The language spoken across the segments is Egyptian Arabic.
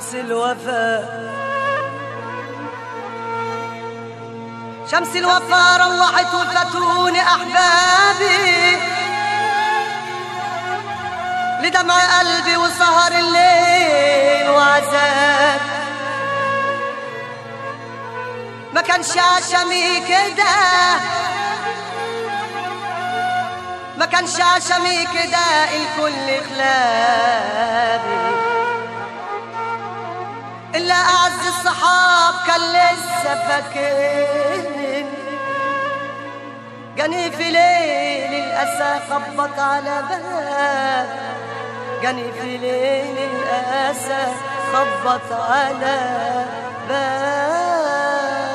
شمس الوفاء شمس الوفاء روحت وفتوني أحبابي لدمع قلبي وسهر الليل وعذاب ما كانش عشمي كده ما كانش عشمي كده الكل خلابي إلا أعز الصحاب كان لسه فاكرني جاني في ليل الأسى خبط على باب جاني في ليل الأسى خبط على باب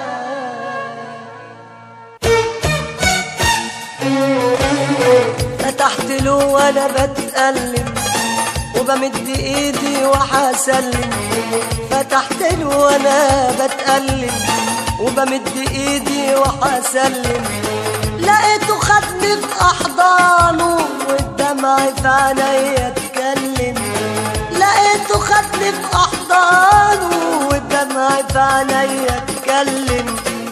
فتحت له وانا بتألم وبمد ايدي وحسلم فتحت له وانا بتألم وبمد ايدي وحسلم لقيته خدني في احضانه والدمع في عينيا اتكلم لقيته خدني في احضانه والدمع في عينيا اتكلم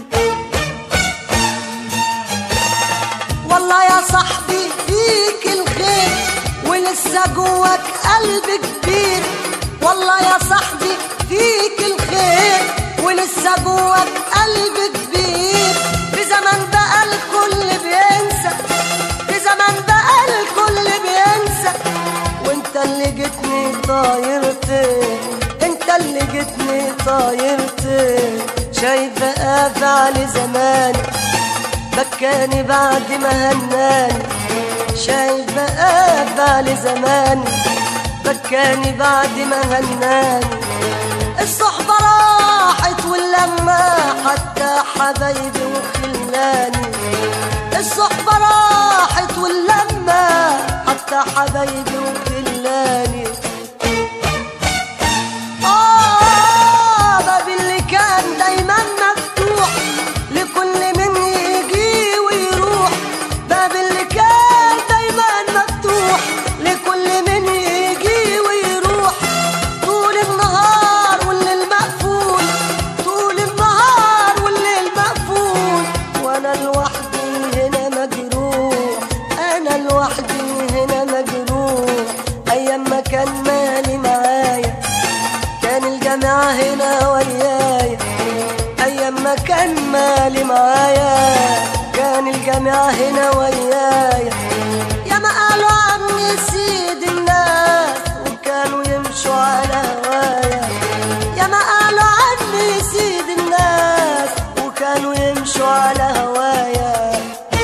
والله يا صاحبي فيك الخير ولسه جواك قلب كبير والله يا صاحبي فيك الخير ولسه جواك قلب كبير في زمان بقى الكل بينسى في زمان بقى الكل بينسى وانت اللي جيتني طايرتي انت اللي جيتني طايرتي شايفة افعال زماني بكاني بعد ما هناني شايف بقى بعد زمان بكاني بعد ما هناني الصحبة راحت واللمة حتى حبايبي وخلاني الصحبة راحت واللمة حتى حبايبي وخلاني آه باب اللي كان دايما مفتوح لكل من يجي ويروح باب اللي كان دايما مفتوح لكل من يجي ويروح طول النهار والليل مقفول طول النهار والليل مقفول وانا لوحدي هنا مجروح انا لوحدي هنا مجروح ايام ما كان مالي معايا كان الجامعة هنا ويايا أيام ما كان مالي معايا كان الجامعة هنا ويايا يا ما قالوا عني سيد الناس وكانوا يمشوا على هوايا يا ما قالوا عني سيد الناس وكانوا يمشوا على هوايا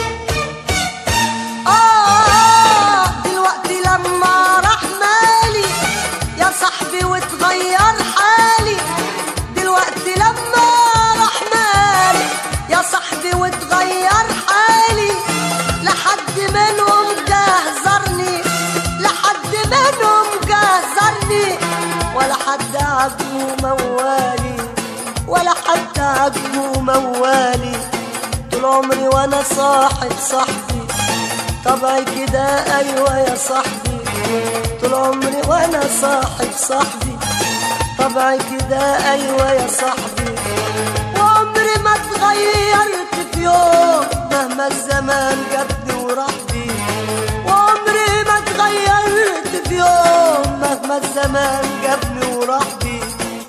آه دلوقتي لما راح مالي يا صاحبي وتغير حالي دلوقتي لما راح مالي يا صاحبي وتغير حالي لحد منهم جهزرني لحد منهم جهزرني ولا حد عجبه موالي ولا حد عجبه موالي طول عمري وانا صاحب صاحبي طبعي كده ايوه يا صاحبي طول عمري وانا صاحب صاحبي طبعي كده ايوه يا صاحبي وعمري ما اتغيرت في يوم مهما الزمان جابني وراح بي وعمري ما اتغيرت في يوم مهما الزمان جابني وراح بي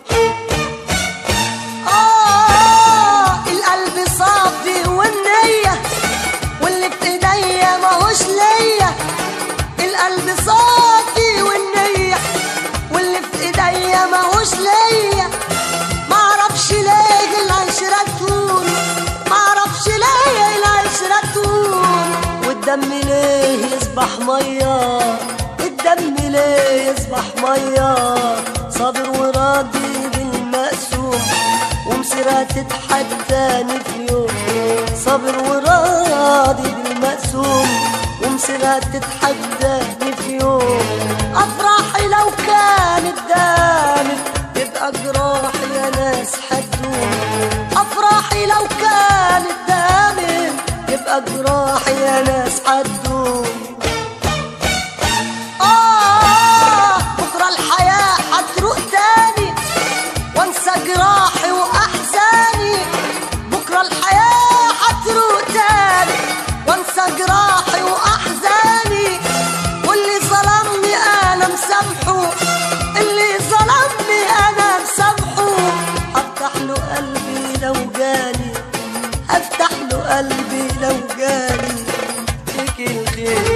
آه القلب صافي والنية واللي في ايديا ماهوش ليا القلب صافي والنية واللي في ايديا ماهوش ليا معرفش ليه العشرة تهون معرفش ليه العشرة تهون والدم ليه يصبح مية الدم ليه يصبح مية صابر وراضي بالمقسوم ومصيرها تتحداني في يوم صابر وراضي بالمقسوم ومصيرها تتحداني في يوم افراحي لو كانت دامت تبقى جراح يا ناس حدوم افراحي لو كانت دامت تبقى جراح يا ناس حدوم آه بكرة الحياة هتروق تاني yeah.